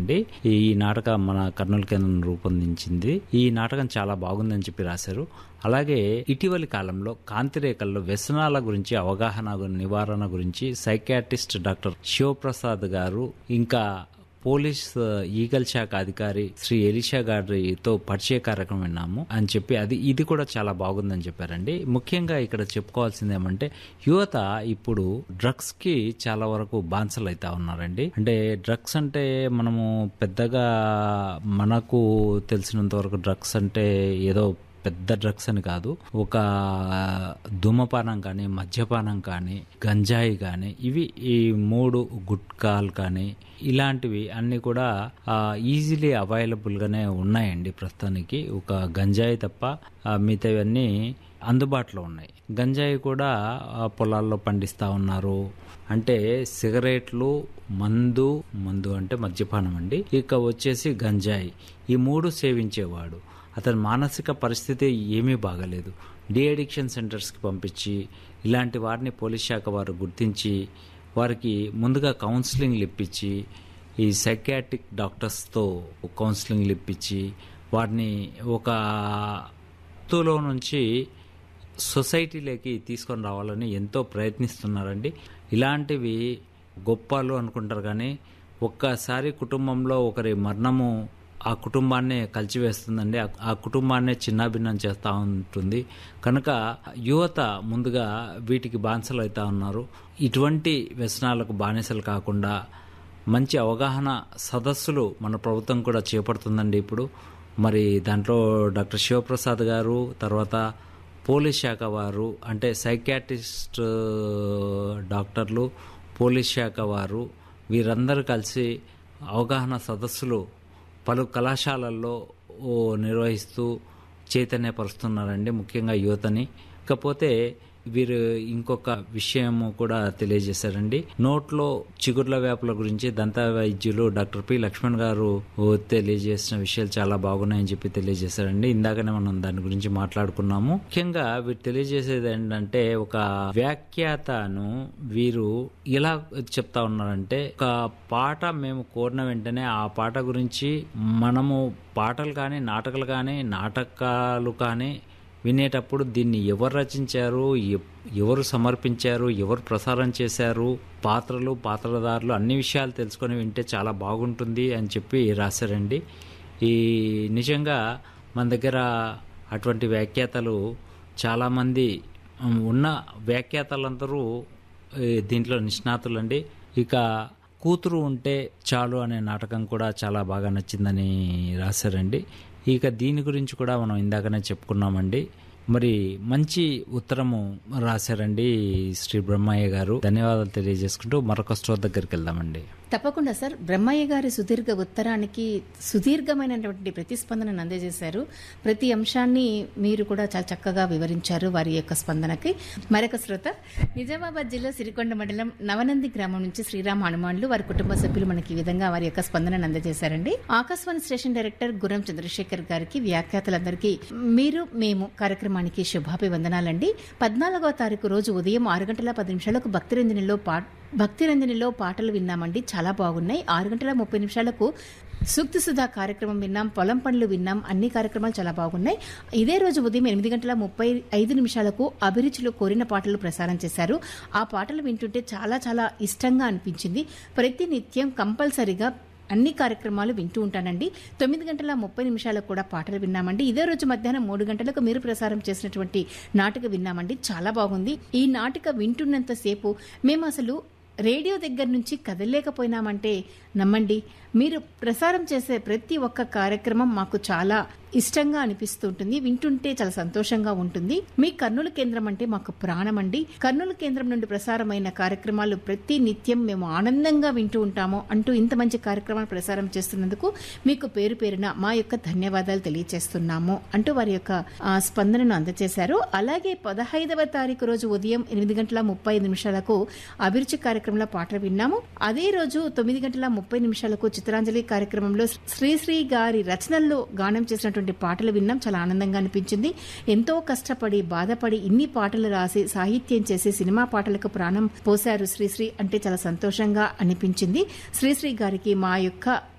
రాశారండి ఈ నాటకం మన కర్నూలు కేంద్రం రూపొందించింది ఈ నాటకం చాలా బాగుందని చెప్పి రాశారు అలాగే ఇటీవలి కాలంలో కాంతిరేఖల్లో వ్యసనాల గురించి అవగాహన నివారణ గురించి సైకాట్రిస్ట్ డాక్టర్ శివప్రసాద్ గారు ఇంకా పోలీస్ ఈగల్ శాఖ అధికారి శ్రీ ఎలిషా గారితో పరిచయ కార్యక్రమం విన్నాము అని చెప్పి అది ఇది కూడా చాలా బాగుందని చెప్పారండి ముఖ్యంగా ఇక్కడ చెప్పుకోవాల్సింది ఏమంటే యువత ఇప్పుడు డ్రగ్స్ కి చాలా వరకు బాన్సలు అవుతా ఉన్నారండి అంటే డ్రగ్స్ అంటే మనము పెద్దగా మనకు తెలిసినంత వరకు డ్రగ్స్ అంటే ఏదో పెద్ద డ్రగ్స్ అని కాదు ఒక ధూమపానం కానీ మద్యపానం కానీ గంజాయి కానీ ఇవి ఈ మూడు గుట్కాలు కానీ ఇలాంటివి అన్ని కూడా ఈజీలీ అవైలబుల్గానే ఉన్నాయండి ప్రస్తుతానికి ఒక గంజాయి తప్ప ఆ, మిగతావన్నీ అందుబాటులో ఉన్నాయి గంజాయి కూడా ఆ, పొలాల్లో పండిస్తూ ఉన్నారు అంటే సిగరెట్లు మందు మందు అంటే మద్యపానం అండి ఇక వచ్చేసి గంజాయి ఈ మూడు సేవించేవాడు అతని మానసిక పరిస్థితి ఏమీ బాగలేదు డి అడిక్షన్ సెంటర్స్కి పంపించి ఇలాంటి వారిని పోలీస్ శాఖ వారు గుర్తించి వారికి ముందుగా కౌన్సిలింగ్లు ఇప్పించి ఈ సైకాట్రిక్ డాక్టర్స్తో కౌన్సిలింగ్లు ఇప్పించి వారిని ఒక తులో నుంచి సొసైటీలోకి తీసుకొని రావాలని ఎంతో ప్రయత్నిస్తున్నారండి ఇలాంటివి గొప్పలు అనుకుంటారు కానీ ఒక్కసారి కుటుంబంలో ఒకరి మరణము ఆ కుటుంబాన్నే కలిచివేస్తుందండి ఆ- ఆ కుటుంబాన్నే చిన్నాభిన్నం చేస్తూ ఉంటుంది కనుక యువత ముందుగా వీటికి బానిసలు అవుతా ఉన్నారు ఇటువంటి వ్యసనాలకు బానిసలు కాకుండా మంచి అవగాహన సదస్సులు మన ప్రభుత్వం కూడా చేపడుతుందండి ఇప్పుడు మరి దాంట్లో డాక్టర్ శివప్రసాద్ గారు తర్వాత పోలీస్ శాఖ వారు అంటే సైకాట్రిస్ట్ డాక్టర్లు పోలీస్ శాఖ వారు వీరందరూ కలిసి అవగాహన సదస్సులు పలు కళాశాలల్లో ఓ నిర్వహిస్తూ చైతన్యపరుస్తున్నారండి ముఖ్యంగా యువతని ఇకపోతే వీరు ఇంకొక విషయం కూడా తెలియజేశారండి నోట్లో చిగుర్ల వ్యాపుల గురించి దంత వైద్యులు డాక్టర్ పి లక్ష్మణ్ గారు ఓ తెలియజేసిన విషయాలు చాలా బాగున్నాయని చెప్పి తెలియజేశారండి ఇందాకనే మనం దాని గురించి మాట్లాడుకున్నాము ముఖ్యంగా వీరు తెలియజేసేది ఏంటంటే ఒక వ్యాఖ్యాతను వీరు ఎలా చెప్తా ఉన్నారంటే ఒక పాట మేము కోరిన వెంటనే ఆ పాట గురించి మనము పాటలు కానీ నాటకాలు కానీ నాటకాలు కానీ వినేటప్పుడు దీన్ని ఎవరు రచించారు ఎప్- ఎవరు సమర్పించారు ఎవరు ప్రసారం చేశారు పాత్రలు పాత్రధారులు అన్ని విషయాలు తెలుసుకొని వింటే చాలా బాగుంటుంది అని చెప్పి రాశారండి ఈ నిజంగా మన దగ్గర అటువంటి వ్యాఖ్యాతలు చాలామంది ఉమ్, ఉన్న వ్యాఖ్యాతలందరూ ఈ దీంట్లో నిష్ణాతులండి ఇక కూతురు ఉంటే చాలు అనే నాటకం కూడా చాలా బాగా నచ్చిందని రాశారండి ఇక దీని గురించి కూడా మనం ఇందాకనే చెప్పుకున్నామండి మరి మంచి ఉత్తరము రాశారండి శ్రీ బ్రహ్మయ్య గారు ధన్యవాదాలు తెలియజేసుకుంటూ మరొక స్టోర్ దగ్గరికి వెళ్దామండి తప్పకుండా సార్ బ్రహ్మయ్య గారి సుదీర్ఘ ఉత్తరానికి సుదీర్ఘమైనటువంటి ప్రతిస్పందనను అందజేశారు ప్రతి అంశాన్ని మీరు కూడా చాలా చక్కగా వివరించారు వారి యొక్క స్పందనకి మరొక శ్రోత నిజామాబాద్ జిల్లా సిరికొండ మండలం నవనంది గ్రామం నుంచి శ్రీరామ్ హనుమాన్లు వారి కుటుంబ సభ్యులు మనకి ఈ విధంగా వారి యొక్క స్పందనను అందజేశారండి ఆకాశవాణి స్టేషన్ డైరెక్టర్ గురం చంద్రశేఖర్ గారికి వ్యాఖ్యాతలందరికీ మీరు మేము కార్యక్రమానికి శుభాభివందనాలండి పద్నాలుగవ తారీఖు రోజు ఉదయం ఆరు గంటల పది నిమిషాలకు భక్తిరంజనిలో పా భక్తిరంజనిలో పాటలు విన్నామండి చాలా బాగున్నాయి ఆరు గంటల ముప్పై నిమిషాలకు సూక్తి సుధా కార్యక్రమం విన్నాం పొలం పనులు విన్నాం అన్ని కార్యక్రమాలు చాలా బాగున్నాయి ఇదే రోజు ఉదయం ఎనిమిది గంటల ముప్పై ఐదు నిమిషాలకు అభిరుచిలో కోరిన పాటలు ప్రసారం చేశారు ఆ పాటలు వింటుంటే చాలా చాలా ఇష్టంగా అనిపించింది ప్రతి నిత్యం కంపల్సరిగా అన్ని కార్యక్రమాలు వింటూ ఉంటానండి తొమ్మిది గంటల ముప్పై నిమిషాలకు కూడా పాటలు విన్నామండి ఇదే రోజు మధ్యాహ్నం మూడు గంటలకు మీరు ప్రసారం చేసినటువంటి నాటిక విన్నామండి చాలా బాగుంది ఈ నాటిక వింటున్నంతసేపు మేము అసలు రేడియో దగ్గర నుంచి కదలలేకపోయినామంటే నమ్మండి మీరు ప్రసారం చేసే ప్రతి ఒక్క కార్యక్రమం మాకు చాలా ఇష్టంగా అనిపిస్తుంటుంది వింటుంటే చాలా సంతోషంగా ఉంటుంది మీ కర్నూలు కేంద్రం అంటే మాకు ప్రాణం అండి కర్నూలు కేంద్రం నుండి ప్రసారమైన కార్యక్రమాలు ప్రతి నిత్యం మేము ఆనందంగా వింటూ ఉంటాము అంటూ ఇంత మంచి కార్యక్రమాలు ప్రసారం చేస్తున్నందుకు మీకు పేరు పేరున మా యొక్క ధన్యవాదాలు తెలియజేస్తున్నాము అంటూ వారి యొక్క ఆ, స్పందనను అందజేశారు అలాగే పదహైదవ తారీఖు రోజు ఉదయం ఎనిమిది గంటల ముప్పై ఐదు నిమిషాలకు అభిరుచి కార్యక్రమంలో పాటలు విన్నాము అదే రోజు తొమ్మిది గంటల ముప్పై నిమిషాలకు చిత్రాంజలి కార్యక్రమంలో శ్రీశ్రీ గారి రచనల్లో గానం చేసినటువంటి పాటలు విన్నాం చాలా ఆనందంగా అనిపించింది ఎంతో కష్టపడి బాధపడి ఇన్ని పాటలు రాసి సాహిత్యం చేసి సినిమా పాటలకు ప్రాణం పోశారు శ్రీశ్రీ అంటే చాలా సంతోషంగా అనిపించింది శ్రీశ్రీ గారికి మా యొక్క